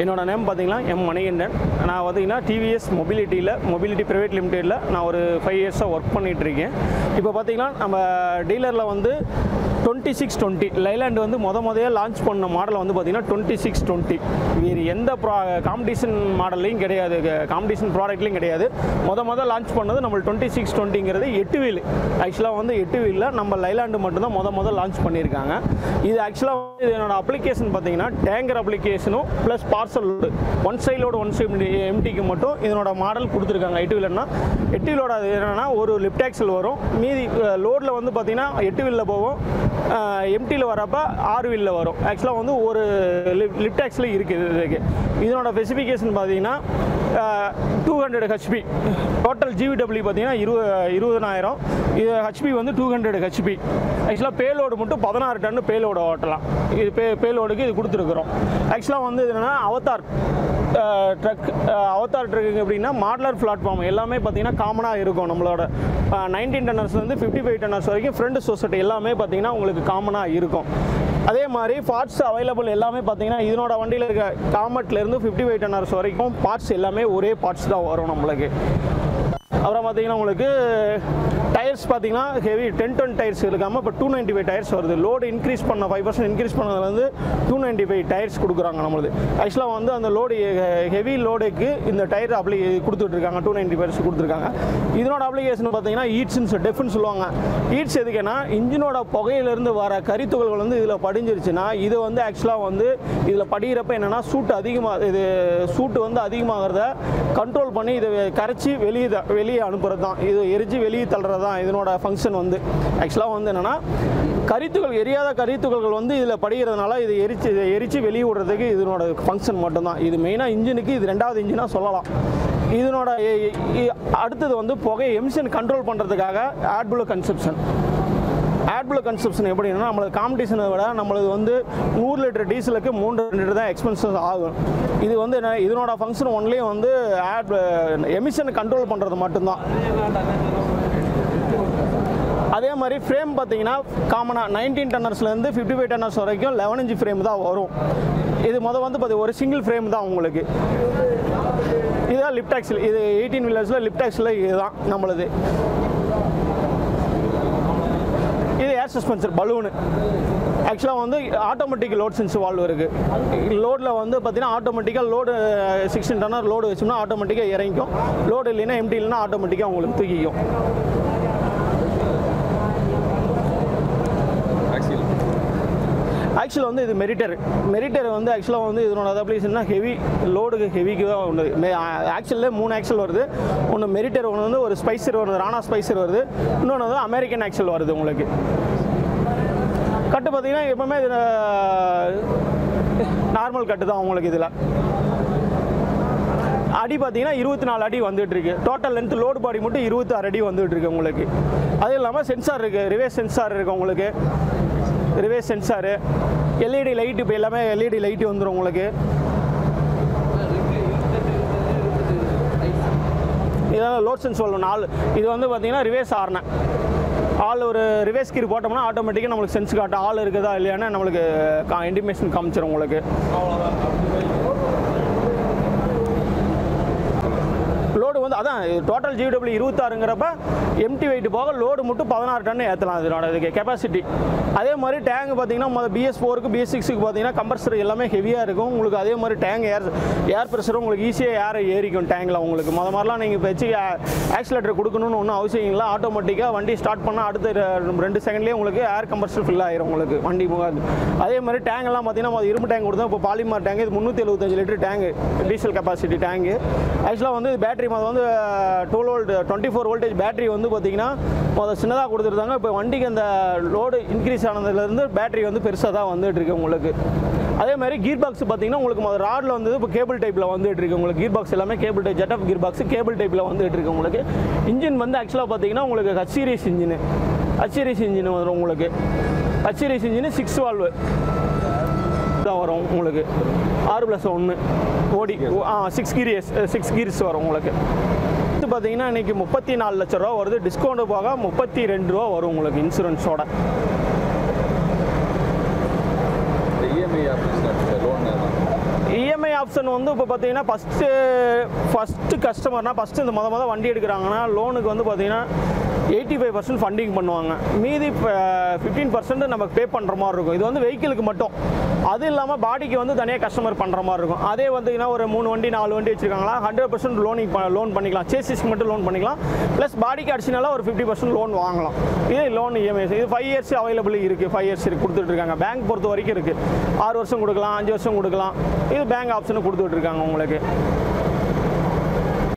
என்னோட நேம் பார்த்தீங்கன்னா எம் மணிகண்டன் நான் பார்த்தீங்கன்னா டிவிஎஸ் மொபிலிட்டியில் மொபிலிட்டி ப்ரைவேட் லிமிடெடில் நான் ஒரு ஃபைவ் இயர்ஸாக ஒர்க் பண்ணிகிட்டு இருக்கேன் இப்போ பார்த்தீங்கன்னா நம்ம டீலரில் வந்து டுவெண்ட்டி சிக்ஸ் டுவெண்ட்டி லைலாண்ட் வந்து முத முதல்ல லான்ச் பண்ண மாடல் வந்து பார்த்தீங்கன்னா டுவெண்ட்டி சிக்ஸ் டுவெண்ட்டி வேறு எந்த ப்ரா காம்படிஷன் மாடல்லையும் கிடையாது காம்படிஷன் ப்ராடக்ட்லையும் கிடையாது முத முத லான்ச் பண்ணது நம்ம டுவெண்ட்டி சிக்ஸ் டுவெண்ட்டிங்கிறது எட்டு வீல் ஆக்சுவலாக வந்து எட்டு வீலில் நம்ம லைலாண்டு மட்டும்தான் முத முத லான்ச் பண்ணியிருக்காங்க இது ஆக்சுவலாக வந்து என்னோட அப்ளிகேஷன் பார்த்தீங்கன்னா டேங்கர் அப்ளிகேஷனும் ப்ளஸ் பார்சல் லோடு ஒன் சைடோட ஒன் சைடு எம்டிக்கு மட்டும் இதனோட மாடல் கொடுத்துருக்காங்க எட்டு வீலர்னா எட்டு வீலோட அது என்னன்னா ஒரு லிப்ட் ஆக்சல் வரும் மீதி லோடில் வந்து பார்த்தீங்கன்னா எட்டு வீலில் போகும் எம்டியில் வரப்போ ஆறு வீலில் வரும் ஆக்சுவலாக வந்து ஒரு லிப்ட் ஆக்ஸில் இருக்குது இதுக்கு இதனோட ஸ்பெசிஃபிகேஷன் பார்த்தீங்கன்னா two hundred HP total GVW பார்த்தீங்கன்னா இரு இருபதனாயிரம் இது ஹெச்பி வந்து டூ ஹண்ட்ரட் ஹெச்பி ஆக்சுவலாக பேலோடு மட்டும் பதினாறு டன்னு பேலோடு ஓட்டலாம் இது பே பேலோடுக்கு இது கொடுத்துருக்குறோம் ஆக்சுவலாக வந்து இது என்னென்னா அவதார் ட்ரக் அவதார் ட்ரக் எப்படின்னா மாடலர் பிளாட்ஃபார்ம் எல்லாமே பார்த்தீங்கன்னா காமனாக இருக்கும் நம்மளோட நைன்டீன் டன்னர்ஸ்லேருந்து ஃபிஃப்டி ஃபைவ் டன்னர்ஸ் வரைக்கும் ஃப்ரெண்டு சொசைட்டி எல்லாமே பார்த்தீங்கன்னா உங்களுக்கு காமனாக இருக்கும் அதே மாதிரி பார்ட்ஸ் அவைலபிள் எல்லாமே பார்த்தீங்கன்னா இதனோட வண்டியில் இருக்க காமெட்லேருந்து ஃபிஃப்டி ஃபைவ் டன்னர்ஸ் வரைக்கும் பார்ட்ஸ் எல்லாமே ஒரே பார்ட்ஸ் தான் வரும் நம்மளுக்கு அப்புறம் பார்த்தீங்கன்னா உங்களுக்கு டயர்ஸ் பார்த்தீங்கன்னா ஹெவி டென் டன் டயர்ஸ் இருக்காமல் இப்போ டூ நைன்ட்டி ஃபைவ் டயர்ஸ் வருது லோடு இன்க்ரீஸ் பண்ண ஃபைவ் பர்சன்ட் இன்க்ரீஸ் பண்ணதுலேருந்து டூ நைன்ட்டி ஃபைவ் டயர்ஸ் கொடுக்குறாங்க நம்மளுது ஆக்சுவலாக வந்து அந்த லோடு ஹெவி லோடுக்கு இந்த டயர் அப்ளி கொடுத்துட்ருக்காங்க டூ நைன்ட்டி ஃபைவ்ஸ் கொடுத்துருக்காங்க இதனோட அப்ளிகேஷன் பார்த்தீங்கன்னா ஈட்ஸ்ன்னு டெஃப்னு சொல்லுவாங்க ஈட்ஸ் எதுக்குன்னா இன்ஜினோட புகையிலேருந்து வர கரித்துகள்கள் வந்து இதில் படிஞ்சிருச்சுன்னா இது வந்து ஆக்சுவலாக வந்து இதில் படிக்கிறப்ப என்னென்னா சூட்டு அதிகமாக இது சூட்டு வந்து அதிகமாகிறத கண்ட்ரோல் பண்ணி இதை கரைச்சி வெளியே த- வெளியே அனுப்புறது தான் இது எரிச்சு வெளியே தள்ளுறது தான் இதனோட ஃபங்க்ஷன் வந்து ஆக்சுவலாக வந்து என்னென்னா கரித்துகள் எரியாத கரித்துகள்கள் வந்து இதில் படிக்கிறதுனால இது எரிச்சு இதை எரிச்சு வெளியே விடுறதுக்கு இதனோட ஃபங்க்ஷன் மட்டும்தான் இது மெயினாக இன்ஜினுக்கு இது ரெண்டாவது இன்ஜினாக சொல்லலாம் இதனோட எ- எ- அடுத்தது வந்து புகை எமிஷன் கண்ட்ரோல் பண்ணுறதுக்காக ஆட்புல கன்செப்ஷன் ஆட்புல கன்சப்ஷன் எப்படின்னா நம்மளுக்கு காம்படிஷனை விட நம்மளுக்கு வந்து நூறு லிட்டர் டீசலுக்கு மூன்று லிட்டர் தான் எக்ஸ்பென்சஸ் ஆகும் இது வந்து என்ன இதனோட ஃபங்க்ஷன் ஒன்லேயும் வந்து ஆட் எமிஷனை கண்ட்ரோல் பண்ணுறது மட்டும்தான் அதே மாதிரி ஃப்ரேம் பார்த்தீங்கன்னா காமனாக நைன்டீன் டன்னர்ஸ்லேருந்து ஃபிஃப்டி ஃபைவ் டன்னர்ஸ் வரைக்கும் லெவன் இன்ச் ஃப்ரேம் தான் வரும் இது மொதல் வந்து பார்த்தி ஒரு சிங்கிள் ஃப்ரேம் தான் உங்களுக்கு இதுதான் லிப்ட் ஆக்சில் இது எயிட்டீன் வீலர்ஸில் லிப்ட் ஆக்சில் இதுதான் நம்மளுது இது ஏர் சஸ்பென்சர் பலூனு ஆக்சுவலாக வந்து ஆட்டோமேட்டிக் லோட் சென்ஸ் வால்வ் இருக்குது லோடில் வந்து பார்த்தீங்கன்னா ஆட்டோமேட்டிக்காக லோடு சிக்ஸ்டீன் டன்னர் லோடு வச்சோம்னா ஆட்டோமேட்டிக்காக இறங்கிக்கும் லோடு இல்லைன்னா எம்டி இல்லைன்னா ஆட்டோமேட்டிக்காக உங்களுக்கு தூக்கிக்கும் ஆக்சியல் ஆக்சுவலாக வந்து இது மெரிட்டர் மெரிட்டர் வந்து ஆக்சுவலாக வந்து இதனோட அப்ளிகேஷன்னா ஹெவி லோடுக்கு ஹெவிக்கு தான் ஒன்று ஆக்சுவலில் மூணு ஆக்சல் வருது ஒன்று மெரிட்டர் ஒன்று வந்து ஒரு ஸ்பைசர் வருது ராணா ஸ்பைசர் வருது இன்னொன்று வந்து அமெரிக்கன் ஆக்சல் வருது உங்களுக்கு கட்டு பார்த்தீங்கன்னா எப்பவுமே இது நார்மல் கட்டு தான் உங்களுக்கு இதில் அடி பார்த்தீங்கன்னா இருபத்தி நாலு அடி வந்துட்டு இருக்கு டோட்டல் லென்த் லோடு பாடி மட்டும் இருபத்தாறு அடி வந்துட்டு இருக்கு உங்களுக்கு அது இல்லாமல் சென்சார் இருக்கு ரிவேஸ் சென்சார் இருக்கு உங்களுக்கு ரிவேஸ் சென்சாரு எல்இடி லைட் இப்போ எல்லாமே எல்இடி லைட் வந்துடும் உங்களுக்கு இதெல்லாம் லோட் சென்ஸ் சொல்லணும் நாலு இது வந்து பார்த்தீங்கன்னா ரிவேஸ் ஆர்ன ஆள் ஒரு ரிவேஸ் கீர் போட்டோம்னா ஆட்டோமேட்டிக்காக நம்மளுக்கு சென்ஸ் காட்டும் ஆள் இருக்குதா இல்லையான்னு நம்மளுக்கு இன்டிமேஷன் காமிச்சிடும் உங்களுக்கு லோடு வந்து அதான் டோட்டல் ஜிடபிள்யூ இருபத்தாறுங்கிறப்ப எம்டி வெயிட் போக லோடு மட்டும் பதினாறு டன் ஏற்றலாம் இதனோட இதுக்கு கெப்பாசிட்டி அதே மாதிரி டேங்க் பார்த்தீங்கன்னா முதல் பிஎஸ் ஃபோருக்கு பிஎஸ் சிக்ஸுக்கு பார்த்தீங்கன்னா கம்பர்சர் எல்லாமே ஹெவியாக இருக்கும் உங்களுக்கு அதே மாதிரி டேங்க் ஏர் ஏர் ப்ரெஷரும் உங்களுக்கு ஈஸியாக ஏர் ஏறிக்கும் டேங்கில் உங்களுக்கு முத மாதிரிலாம் நீங்கள் இப்போ வச்சு ஆக்சிலேட்டர் கொடுக்கணும்னு ஒன்றும் அவசியம் இல்லை ஆட்டோமேட்டிக்காக வண்டி ஸ்டார்ட் பண்ணால் அடுத்த ரெ- ரெண்டு செகண்ட்லேயே உங்களுக்கு ஏர் கம்பர்சர் ஃபில் ஆயிரும் உங்களுக்கு வண்டி போகாது அதே மாதிரி டேங்க் எல்லாம் பார்த்தீங்கன்னா முதல்ல இரும்பு டேங்க் கொடுத்தா இப்போ பாலிமார் டேங்க் இது முந்நூற்றி எழுபத்தஞ்சு litre tank diesel capacity tank ஆக்சுவலாக வந்து பேட்டரி முதல் வந்து twelve volt twenty four voltage battery வந்து பார்த்தீங்கன்னா முதல் சின்னதாக கொடுத்துருந்தாங்க இப்போ வண்டிக்கு அந்த லோடு இன்க்ரீஸ் ஆனதுலேருந்து பேட்டரி வந்து பெருசாக தான் வந்துட்டு இருக்கு உங்களுக்கு அதே மாதிரி கீர் பாக்ஸ் பார்த்தீங்கன்னா உங்களுக்கு முதல் ராடில் வந்து இப்போ கேபிள் டைப்பில் வந்துட்டு இருக்கு உங்களுக்கு கீர் பாக்ஸ் எல்லாமே கேபிள் டைப் ஜெட் ஆஃப் கீர் பாக்ஸ் கேபிள் டைப்பில் வந்துட்டு இருக்கு உங்களுக்கு இன்ஜின் வந்து ஆக்சுவலாக பார்த்தீங்கன்னா உங்களுக்கு H series engine H series engine வரும் உங்களுக்கு H series engine six valve தான் வரும் உங்களுக்கு ஆறு ப்ளஸ் ஒன்று ஓடி ஆ சிக்ஸ் கீரியஸ் சிக்ஸ் கீர்ஸ் வரும் உங்களுக்கு இது பார்த்தீங்கன்னா இன்னைக்கு முப்பத்தி நாலு லட்ச ரூபா வருது டிஸ்கவுண்ட் போக முப்பத்தி ரெண்டு ரூபா வரும் உங்களுக்கு இன்சூரன்ஸோட இந்த EMI option loan EMI option வந்து இப்போ பார்த்தீங்கன்னா ஃபஸ்ட்டு ஃபஸ்ட்டு கஸ்டமர்னா ஃபஸ்ட்டு இந்த மொத மொதல் வண்டி எடுக்கிறாங்கன்னா லோனுக்கு வந்து பார்த்தீங்கன்னா எயிட்டி ஃபைவ் பர்சன்ட் ஃபண்டிங் பண்ணுவாங்க மீதி ஃபிஃப்டீன் பர்சன்ட் நமக்கு பே பண்ணுற மாதிரி இருக்கும் இது வந்து வெஹிக்கிளுக்கு மட்டும் அது இல்லாமல் பாடிக்கு வந்து தனியாக கஸ்டமர் பண்ணுற மாதிரி இருக்கும் அதே பார்த்தீங்கன்னா ஒரு மூணு வண்டி நாலு வண்டி வச்சிருக்காங்களா ஹண்ட்ரட் பர்சன்ட் லோனிங் லோன் பண்ணிக்கலாம் சேசிஸ்க்கு மட்டும் லோன் பண்ணிக்கலாம் ப்ளஸ் பாடிக்கு அடிச்சினால ஒரு ஃபிஃப்டி பர்சன்ட் லோன் வாங்கலாம் இது லோன் இஎம்ஐ இது ஃபைவ் இயர்ஸ் அவைலபிள் இருக்குது ஃபைவ் இயர்ஸ் கொடுத்துட்டு இருக்காங்க பேங்க் பொறுத்த வரைக்கும் இருக்குது ஆறு வருஷம் கொடுக்கலாம் அஞ்சு வருஷம் கொடுக்கலாம் இது பேங்க் ஆப்ஷனும் கொடுத்துட்டு இருக்காங்க உங்களுக்கு